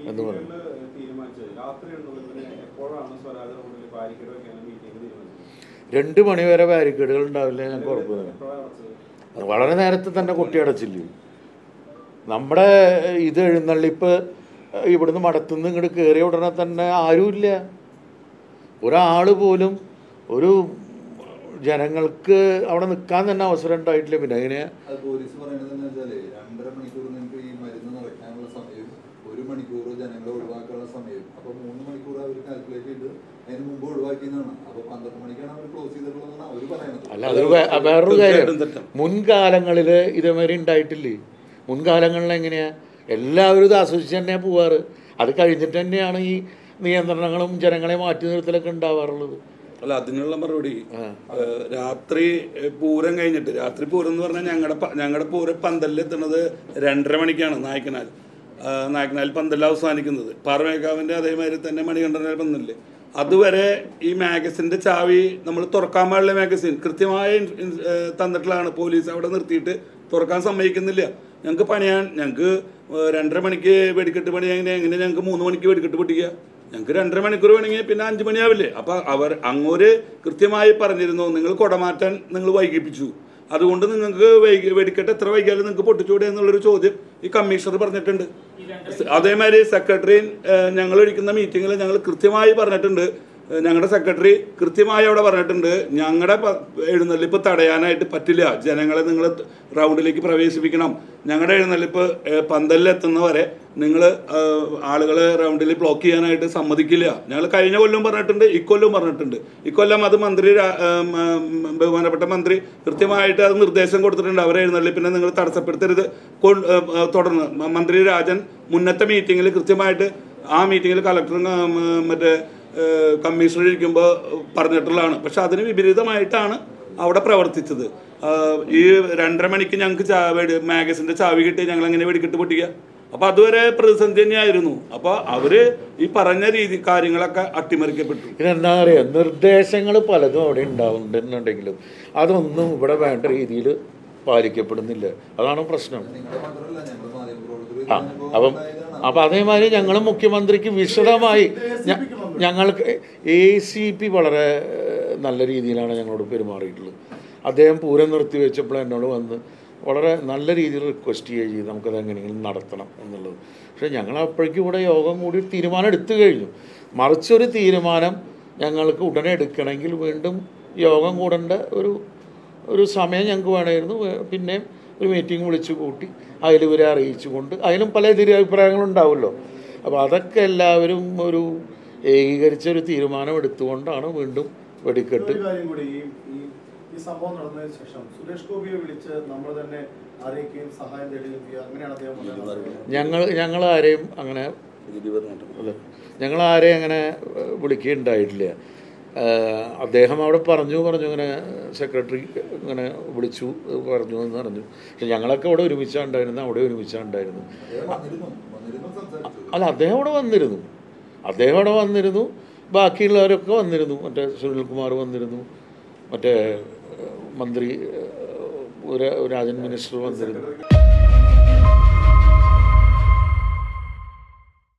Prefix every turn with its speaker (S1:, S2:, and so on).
S1: എന്ന് പറഞ്ഞു
S2: മീറ്റിംഗില് തീരുമാനിച്ചത് രാത്രി എന്നുള്ളതിന് എപ്പോഴാണ് സ്വരാജ് റോഡിൽ ബാരിക്കേഡ് വെക്കാനും മീറ്റിംഗ് തീരുമാനിച്ചത്
S1: രണ്ട് മണിവരെ ബാരിക്കേഡുകൾ ഉണ്ടാവില്ല ഞങ്ങൾക്ക് ഉറപ്പ് തന്നെ
S2: എപ്പോഴാണ് വെച്ചത്
S1: വളരെ നേരത്തെ തന്നെ കൊട്ടിയടച്ചില്ലേ നമ്മുടെ ഇത് എഴുന്നള്ളിപ്പ് ഇവിടുന്ന് മടത്തുനിന്ന് ഇങ്ങോട്ട് കയറിയ ഉടനെ തന്നെ ആരുമില്ല ഒരാൾ പോലും ഒരു ജനങ്ങൾക്ക് അവിടെ നിൽക്കാൻ തന്നെ അവസരം ഉണ്ടായിട്ടില്ല പിന്നെ എങ്ങനെയാ
S3: അത് പോലീസ് പറയുന്നത് എന്ന് വെച്ചാല് രണ്ടര മണിക്കൂർ നിങ്ങൾക്ക് ഈ മരുന്ന് നിറയ്ക്കാനുള്ള സമയം ഒരു മണിക്കൂർ ജനങ്ങളെ ഒഴിവാക്കാനുള്ള സമയം അപ്പൊ മൂന്ന് മണിക്കൂർ അവർ കാൽക്കുലേറ്റ് ചെയ്ത് അതിന് മുമ്പ് ഒഴിവാക്കിയതാണ് അപ്പൊ പന്ത്രണ്ട് മണിക്കാണ് അവർ ക്ലോസ് ചെയ്തിട്ടുള്ളതെന്നാണ് അവർ പറയുന്നത്
S1: അല്ല അതൊരു വേ- വേറൊരു കാര്യം
S4: തീർച്ചയായിട്ടും തെറ്റാണ്.
S1: മുൻകാലങ്ങളിൽ ഇതേമാതിരി ഉണ്ടായിട്ടില്ലേ മുൻകാലങ്ങളിൽ എങ്ങനെയാ എല്ലാവരും ഇത് ആസ്വദിച്ച് തന്നെയാണ് പോവാറ് അത് കഴിഞ്ഞിട്ട് തന്നെയാണ് ഈ നിയന്ത്രണങ്ങളും ജനങ്ങളെ മാറ്റി നിർത്തലൊക്കെ ഉണ്ടാവാറുള്ളത്
S4: അല്ല അതിനുള്ള മറുപടി ഏഹ് രാത്രി ഏഹ് പൂരം കഴിഞ്ഞിട്ട് രാത്രി പൂരം എന്ന് പറഞ്ഞാൽ ഞങ്ങളുടെ ഞങ്ങളുടെ പൂരം പന്തലിൽ എത്തുന്നത് രണ്ടര മണിക്കാണ് നായ്ക്കനാൽ ആഹ് നായ്ക്കനാൽ പന്തലിൽ അവസാനിക്കുന്നത് പാറമേക്കാവിന്റെ അതേമാതിരി തന്നെ മണികണ്ഠനാൽ പന്തലില് അതുവരെ ഈ മാഗസിന്റെ ചാവി നമ്മൾ തുറക്കാൻ പാടില്ല മാഗസിൻ കൃത്യമായ ഇൻ- ഇൻ- ഏഹ് തന്നിട്ടുള്ളതാണ് പോലീസ് അവിടെ നിർത്തിയിട്ട് തുറക്കാൻ സമ്മതിക്കുന്നില്ല ഞങ്ങൾക്ക് പണിയാൻ ഞങ്ങൾക്ക് ഏഹ് രണ്ടര മണിക്ക് വെടിക്കെട്ട് പണിയാൻ എങ്ങനെ എങ്ങനെ ഞങ്ങൾക്ക് മൂന്ന് മണിക്ക് വെടിക്കെട്ട് പൊട്ടിക്കുക ഞങ്ങൾക്ക് രണ്ടര മണിക്കൂർ വേണമെങ്കിൽ പിന്നെ അഞ്ച് മണിയാവില്ലേ അപ്പൊ അവർ അങ്ങോര് കൃത്യമായി പറഞ്ഞിരുന്നു നിങ്ങൾ കുടമാറ്റാൻ നിങ്ങൾ വൈകിപ്പിച്ചു അതുകൊണ്ട് നിങ്ങൾക്ക് വൈകി വെടിക്കെട്ട് എത്ര വൈകിയാലും നിങ്ങൾക്ക് പൊട്ടിച്ചൂടെ എന്നുള്ളൊരു ചോദ്യം ഈ കമ്മീഷണർ പറഞ്ഞിട്ടുണ്ട് അതേമാതിരി സെക്രട്ടറി ഞങ്ങൾ ഇരിക്കുന്ന മീറ്റിങ്ങിൽ ഞങ്ങൾ കൃത്യമായി പറഞ്ഞിട്ടുണ്ട് ഏഹ് ഞങ്ങളുടെ സെക്രട്ടറി കൃത്യമായി അവിടെ പറഞ്ഞിട്ടുണ്ട് ഞങ്ങളുടെ പ- എഴുന്നള്ളിപ്പ് തടയാനായിട്ട് പറ്റില്ല ജനങ്ങളെ നിങ്ങൾ റൗണ്ടിലേക്ക് പ്രവേശിപ്പിക്കണം ഞങ്ങളുടെ എഴുന്നള്ളിപ്പ് ഏഹ് പന്തലിലെത്തുന്നവരെ നിങ്ങൾ ആളുകളെ റൗണ്ടിൽ ബ്ലോക്ക് ചെയ്യാനായിട്ട് സമ്മതിക്കില്ല ഞങ്ങൾ കഴിഞ്ഞ കൊല്ലം പറഞ്ഞിട്ടുണ്ട് ഇക്കൊല്ലം പറഞ്ഞിട്ടുണ്ട് ഇക്കൊല്ലം അത് മന്ത്രി രാ- ഏം, ഏം, ബഹുമാനപ്പെട്ട മന്ത്രി കൃത്യമായിട്ട് അത് നിർദ്ദേശം കൊടുത്തിട്ടുണ്ട് അവരെ എഴുന്നള്ളിപ്പിനെ നിങ്ങൾ തടസ്സപ്പെടുത്തരുത് കൊ- ഏം, ഏ, തുടർന്ന് മ- മന്ത്രി രാജൻ മുന്നത്തെ മീറ്റിങ്ങിൽ കൃത്യമായിട്ട് ആ മീറ്റിങ്ങിൽ കളക്ടറും ഏം, ഏം, മറ്റേ കമ്മീഷണർ ഇരിക്കുമ്പോൾ പറഞ്ഞിട്ടുള്ളതാണ് പക്ഷെ അതിന് വിപരീതമായിട്ടാണ് അവിടെ പ്രവർത്തിച്ചത് ആ, ഈ രണ്ടര മണിക്ക് ഞങ്ങൾക്ക് ചാവി മാഗസിന്റെ ചാവി കിട്ടി ഞങ്ങൾ എങ്ങനെ വെടിക്കെട്ട് പൊട്ടിക്കുക അപ്പൊ അതുവരെ പ്രതിസന്ധി തന്നെയായിരുന്നു അപ്പൊ അവര് ഈ പറഞ്ഞ രീതി കാര്യങ്ങളൊക്കെ അട്ടിമറിക്കപ്പെട്ടു
S1: ഇതെന്താ പറയുക നിർദ്ദേശങ്ങൾ പലതും അവിടെ ഉണ്ടാവുന്നുണ്ടെന്നുണ്ടെങ്കിലും അതൊന്നും ഇവിടെ വേണ്ട രീതിയിൽ പാലിക്കപ്പെടുന്നില്ല അതാണ് പ്രശ്നം
S3: നിങ്ങളുടെ മാത്രമല്ല ഞങ്ങൾ മാധ്യമപ്രവർത്തകർ
S1: ആ
S3: ഇതിനനുഭവം
S1: അപ്പം
S3: ഉണ്ടായതാണ്.
S1: അപ്പം അതേമാതിരി ഞങ്ങൾ മുഖ്യമന്ത്രിക്ക് വിശദമായി ഞ- ഞങ്ങൾക്ക് എ സി പി വളരെ ഏഹ്, നല്ല രീതിയിലാണ് ഞങ്ങളോട് പെരുമാറിയിട്ടുള്ളത് അദ്ദേഹം പൂരം നിർത്തി വെച്ചപ്പോൾ എന്നോട് വന്ന് വളരെ നല്ല രീതിയിൽ റിക്വസ്റ്റ് ചെയ്യുകയും ചെയ്തു നമുക്കത് എങ്ങനെയെങ്കിലും നടത്തണം എന്നുള്ളത് പക്ഷേ ഞങ്ങൾ അപ്പോഴേക്കും ഇവിടെ യോഗം കൂടി തീരുമാനം എടുത്തു കഴിഞ്ഞു മറിച്ചൊരു തീരുമാനം ഞങ്ങൾക്ക് ഉടനെ എടുക്കണമെങ്കിൽ വീണ്ടും യോഗം കൂടേണ്ട ഒരു ഒരു സമയം ഞങ്ങൾക്ക് വേണമായിരുന്നു വേ- പിന്നെയും ഒരു മീറ്റിംഗ് വിളിച്ചു കൂട്ടി അതിൽ ഇവരെ അറിയിച്ചുകൊണ്ട് അതിലും പല എതിരഭിപ്രായങ്ങളുണ്ടാവുമല്ലോ അപ്പോൾ അതൊക്കെ എല്ലാവരും ഒരു ഏകീകരിച്ച ഒരു തീരുമാനം എടുത്തുകൊണ്ടാണ് വീണ്ടും വെടിക്കെട്ട്
S5: ഒരു കാര്യം കൂടി ഈ ഈ ഈ സംഭവം നടന്നതിന് ശേഷം സുരേഷ് ഗോപിയെ വിളിച്ച് നമ്മൾ തന്നെ അറിയിക്കുകയും സഹായം തേടുകയും ചെയ്യുക അങ്ങനെയാണ് അദ്ദേഹം പറയുന്നത്
S1: ഞങ്ങൾ ഞങ്ങൾ ആരെയും അങ്ങനെ അതെ ഞങ്ങൾ ആരെയും അങ്ങനെ ഏഹ്, വിളിക്കുകയുണ്ടായിട്ടില്ല ഏഹ്, അദ്ദേഹം അവിടെ പറഞ്ഞു പറഞ്ഞു ഇങ്ങനെ സെക്രട്ടറി ഇങ്ങനെ വിളിച്ചു പറഞ്ഞു എന്ന് പറഞ്ഞു പക്ഷെ ഞങ്ങളൊക്കെ അവിടെ ഒരുമിച്ചാണ് ഉണ്ടായിരുന്നത് അവിടെ ഒരുമിച്ചാണ് ഉണ്ടായിരുന്നത്
S3: അദ്ദേഹം വന്നിരുന്നു വന്നിരുന്നു സംസാരിച്ചു
S1: അല്ല അദ്ദേഹം അവിടെ വന്നിരുന്നു അദ്ദേഹം അവിടെ വന്നിരുന്നു ബാക്കിയുള്ളവരൊക്കെ വന്നിരുന്നു മറ്റേ സുനിൽകുമാർ വന്നിരുന്നു മറ്റേ ഏഹ്, മന്ത്രി ഏഹ്, ഒരു രാജൻ മിനിസ്റ്റർ വന്നിരുന്നു